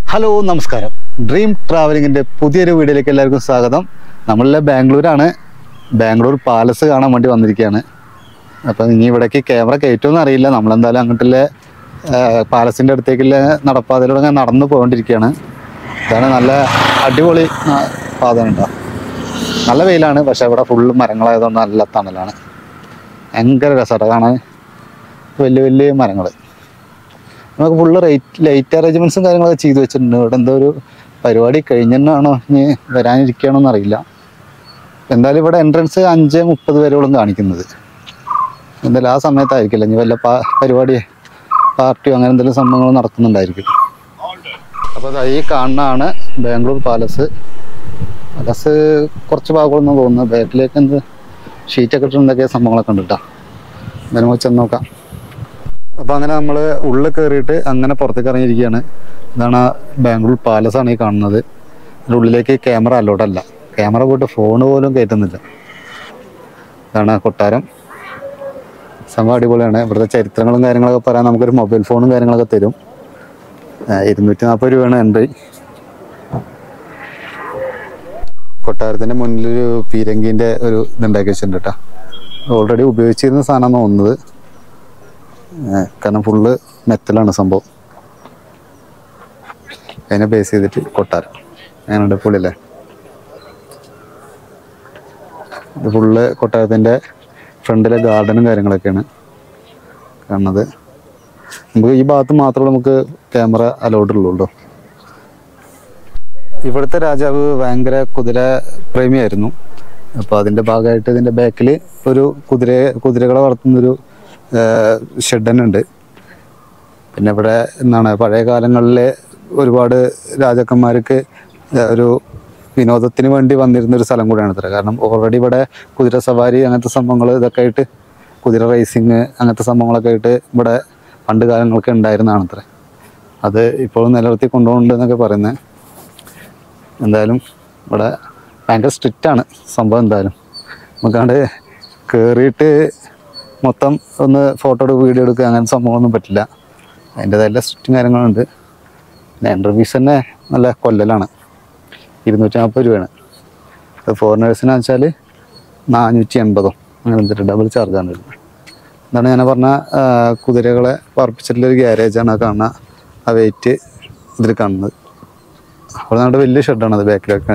hello നമസ്കാരം dream ട്രാവലിങ്ങിൻ്റെ പുതിയൊരു വീഡിയോയിലേക്ക് എല്ലാവർക്കും സ്വാഗതം നമ്മളിലെ ബാംഗ്ലൂരാണ് ബാംഗ്ലൂർ പാലസ് കാണാൻ വേണ്ടി വന്നിരിക്കുകയാണ് അപ്പം ഇനി ഇവിടേക്ക് ക്യാമറ കയറ്റുമെന്ന് അറിയില്ല നമ്മളെന്തായാലും അങ്ങോട്ടുള്ള പാലസിൻ്റെ അടുത്തേക്കുള്ള നടപ്പാതയിലൂടെ അങ്ങനെ നടന്നു പോകൊണ്ടിരിക്കുകയാണ് ഇതാണ് നല്ല അടിപൊളി ആ, പാതയാണ് കേട്ടോ നല്ല വെയിലാണ് പക്ഷെ ഇവിടെ ഫുള്ള് മരങ്ങളായതുകൊണ്ട് നല്ല തണലാണ് ഭയങ്കര രസമാണ് കാണാൻ വലിയ വലിയ മരങ്ങൾ നമുക്ക് ഫുള്ള് റേറ്റ് ലൈറ്റ് അറേഞ്ച്മെന്റ്സും കാര്യങ്ങളൊക്കെ ചെയ്തു വെച്ചിട്ടുണ്ട് ഇവിടെ എന്തോ ഒരു പരിപാടി കഴിഞ്ഞെന്നാണോ ഇനി വരാനിരിക്കുകയാണോ അറിയില്ല എന്തായാലും ഇവിടെ എൻട്രൻസ് അഞ്ച് മുപ്പത് വരെയോളം കാണിക്കുന്നത് എന്തായാലും ആ സമയത്തായിരിക്കില്ല ഇനി വല്ല പാ പരിപാടി പാർട്ടിയോ അങ്ങനെ എന്തെങ്കിലും സംഭവങ്ങൾ നടത്തുന്നുണ്ടായിരിക്കും അപ്പോൾ ദാ ഈ കാണുന്നതാണ് ബാംഗ്ലൂർ പാലസ് പാലസ് കുറച്ച് ഭാഗങ്ങളൊന്നും തോന്നുന്നു ബാക്കിലേക്ക് എന്ത് ഷീറ്റൊക്കെ ഇട്ടിട്ടുണ്ടൊക്കെ സംഭവങ്ങളൊക്കെ ഉണ്ട് കേട്ടോ എന്തായാലും നമുക്ക് ചെന്ന് നോക്കാം അപ്പൊ അങ്ങനെ നമ്മൾ ഉള്ളിൽ കയറിയിട്ട് അങ്ങനെ പുറത്തേക്ക് ഇറങ്ങിയിരിക്കുകയാണ് ഇതാണ് ആ ബാംഗ്ലൂർ പാലസ് ആണ് ഈ കാണുന്നത് ഇതിൻ്റെ ഉള്ളിലേക്ക് ക്യാമറ അലോട്ട് അല്ല ക്യാമറ പോയിട്ട് ഫോൺ പോലും കയറ്റുന്നില്ല ഇതാണ് ആ കൊട്ടാരം സംഭവം അടിപൊളിയാണ് ഇവിടുത്തെ ചരിത്രങ്ങളും കാര്യങ്ങളൊക്കെ പറയാൻ നമുക്കൊരു മൊബൈൽ ഫോണും കാര്യങ്ങളൊക്കെ തരും ആ, ഇരുന്നൂറ്റി നാൽപ്പത് രൂപയാണ് എൻട്രി കൊട്ടാരത്തിന്റെ മുന്നിലൊരു പീരങ്കിന്റെ ഒരു ഇതുണ്ടാക്കി വെച്ചിട്ടുണ്ട് കേട്ടോ ഓൾറെഡി ഉപയോഗിച്ചിരുന്ന സാധനമാണ് തോന്നുന്നത് ഏഹ് കാരണം ഫുള്ള് മെറ്റലാണ് സംഭവം അതിനെ ബേസ് ചെയ്തിട്ട് കൊട്ടാരം അങ്ങനെ പുള്ളിയല്ലേ ഇത് ഫുള്ള് കൊട്ടാരത്തിൻ്റെ ഫ്രണ്ടിലെ ഗാർഡനും കാര്യങ്ങളൊക്കെയാണ് കാണുന്നത് നമുക്ക് ഈ ഭാഗത്ത് മാത്രമേ നമുക്ക് ക്യാമറ അലൗഡ് ഉള്ളൂ കേട്ടോ ഇവിടുത്തെ രാജാവ് ഭയങ്കര കുതിര പ്രേമിയായിരുന്നു അപ്പോൾ അതിൻ്റെ ഭാഗമായിട്ട് ഇതിൻ്റെ ബാക്കിൽ ഒരു കുതിര കുതിരകളെ വളർത്തുന്നൊരു ഷെഡ് തന്നെ ഉണ്ട് പിന്നെ ഇവിടെ എന്താണ് പഴയ കാലങ്ങളിൽ ഒരുപാട് രാജാക്കന്മാർക്ക് ഏഹ് ഒരു വിനോദത്തിന് വേണ്ടി വന്നിരുന്ന ഒരു സ്ഥലം കൂടിയാണ് ഇത്ര കാരണം ഓൾറെഡി ഇവിടെ കുതിര സവാരി അങ്ങനത്തെ സംഭവങ്ങൾ ഇതൊക്കെ ആയിട്ട് കുതിര റേസിങ് അങ്ങനത്തെ സംഭവങ്ങളൊക്കെ ആയിട്ട് ഇവിടെ പണ്ട് കാലങ്ങളൊക്കെ ഉണ്ടായിരുന്നതാണ് അത്ര അത് ഇപ്പോഴും നിലനിർത്തി കൊണ്ടുപോകുന്നുണ്ട് എന്നൊക്കെ പറയുന്നത് എന്തായാലും ഇവിടെ ഭയങ്കര സ്ട്രിക്റ്റ് ആണ് സംഭവം എന്തായാലും നമുക്കാണ്ട് കയറിയിട്ട് മൊത്തം ഒന്ന് ഫോട്ടോ എടുക്കുക വീഡിയോ എടുക്കുക അങ്ങനത്തെ സംഭവമൊന്നും പറ്റില്ല അതിൻ്റെതായ സ്ട്രിക്റ്റും കാര്യങ്ങളുണ്ട് പിന്നെ എൻട്രി ഫീസ് തന്നെ നല്ല കൊല്ലലാണ് ഇരുന്നൂറ്റി നാൽപ്പത് രൂപയാണ് അത് ഫോറിനേഴ്സിന് വെച്ചാൽ നാനൂറ്റി എൺപതോ അങ്ങനെ എന്തിട്ട് ഡബിൾ ചാർജാണ് വരുന്നത് എന്താണ് ഞാൻ പറഞ്ഞ ആ, കുതിരകളെ പറപ്പിച്ചിട്ടുള്ള ഒരു ഗ്യാരേജാണ് ആ കാണുന്ന ആ വെയിറ്റ് ഇതിൽ കാണുന്നത് അവിടെ നമ്മുടെ വലിയ ഷെഡാണ് അത് ബാക്കിലൊക്കെ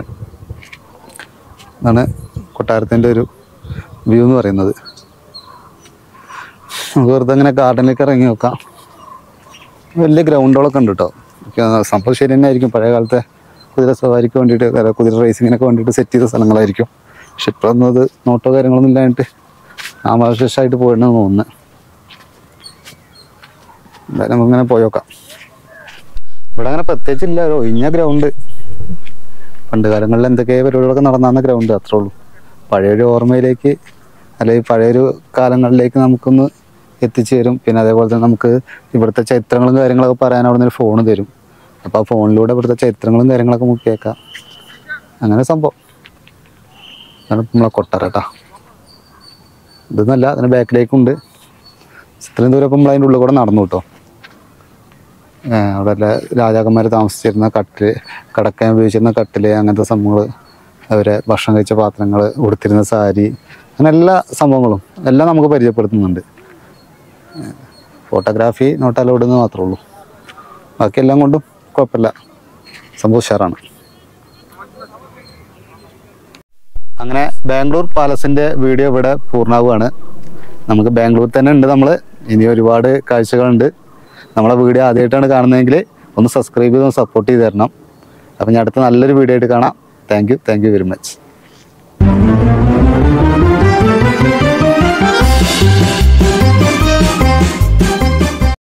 ഇതാണ് കൊട്ടാരത്തിൻ്റെ ഒരു വ്യൂ എന്ന് പറയുന്നത് നമുക്ക് വെറുതെ അങ്ങനെ ഗാർഡനിലേക്ക് ഇറങ്ങി നോക്കാം വലിയ ഗ്രൗണ്ടുകളൊക്കെ ഉണ്ട് കേട്ടോ എനിക്ക് സംഭവം ശരി തന്നെ ആയിരിക്കും പഴയ കാലത്തെ കുതിര സവാരിക്ക് വേണ്ടിയിട്ട് അല്ല, കുതിര റേസിങ്ങിനൊക്കെ വേണ്ടിയിട്ട് സെറ്റ് ചെയ്ത സ്ഥലങ്ങളായിരിക്കും പക്ഷെ ഇപ്പോഴൊന്നും അത് നോട്ടോ കാര്യങ്ങളൊന്നും ഇല്ലായിട്ട് നാമാവശേഷമായിട്ട് പോയിട്ടാണ് തോന്നുന്നത് എന്തായാലും നമുക്കിങ്ങനെ പോയോക്കാം ഇവിടെ അങ്ങനെ പ്രത്യേകിച്ച് ഇല്ല ഒരു ഒഴിഞ്ഞ ഗ്രൗണ്ട് പണ്ട് കാലങ്ങളിൽ എന്തൊക്കെ പരിപാടികളൊക്കെ നടന്ന ഗ്രൗണ്ട് അത്രേ ഉള്ളൂ പഴയൊരു ഓർമ്മയിലേക്ക് അല്ലെങ്കിൽ പഴയൊരു കാലങ്ങളിലേക്ക് നമുക്കൊന്ന് എത്തിച്ചു തരും പിന്നെ അതേപോലെ തന്നെ നമുക്ക് ഇവിടുത്തെ ചരിത്രങ്ങളും കാര്യങ്ങളൊക്കെ പറയാൻ അവിടെ നിന്ന് ഒരു ഫോൺ തരും അപ്പോൾ ആ ഫോണിലൂടെ ഇവിടുത്തെ ചരിത്രങ്ങളും കാര്യങ്ങളൊക്കെ നമുക്ക് കേൾക്കാം അങ്ങനെ സംഭവം അതാണ് ഇപ്പം നമ്മളെ കൊട്ടാരം കേട്ടോ ഇതൊന്നല്ല അതിന് ബാക്കിലേക്കുണ്ട് ഇത്രയും ദൂരം ഇപ്പം നമ്മൾ അതിൻ്റെ ഉള്ളിൽ കൂടെ നടന്നു കേട്ടോ ഏഹ് അവിടെ എല്ലാ രാജാക്കന്മാർ താമസിച്ചിരുന്ന കട്ടില് കടക്കാൻ ഉപയോഗിച്ചിരുന്ന കട്ടില് അങ്ങനത്തെ സംഭവങ്ങൾ അവരെ ഭക്ഷണം കഴിച്ച പാത്രങ്ങൾ ഉടുത്തിരുന്ന സാരി അങ്ങനെ എല്ലാ സംഭവങ്ങളും എല്ലാം നമുക്ക് പരിചയപ്പെടുത്തുന്നുണ്ട് ഫോട്ടോഗ്രാഫി നോട്ട് അലൗഡ് എന്ന് മാത്രമേ ഉള്ളൂ ബാക്കി എല്ലാം കൊണ്ടും കുഴപ്പമില്ല സംഭവം ഉഷാറാണ് അങ്ങനെ ബാംഗ്ലൂർ പാലസിൻ്റെ വീഡിയോ ഇവിടെ പൂർണ്ണമാവുകയാണ് നമുക്ക് ബാംഗ്ലൂർ തന്നെ ഉണ്ട് നമ്മൾ ഇനി ഒരുപാട് കാഴ്ചകളുണ്ട് നമ്മളെ വീഡിയോ ആദ്യമായിട്ടാണ് കാണുന്നതെങ്കിൽ ഒന്ന് സബ്സ്ക്രൈബ് ചെയ്ത് സപ്പോർട്ട് ചെയ്ത് തരണം അപ്പം ഞാൻ അടുത്ത നല്ലൊരു വീഡിയോ ആയിട്ട് കാണാം thank you thank you very much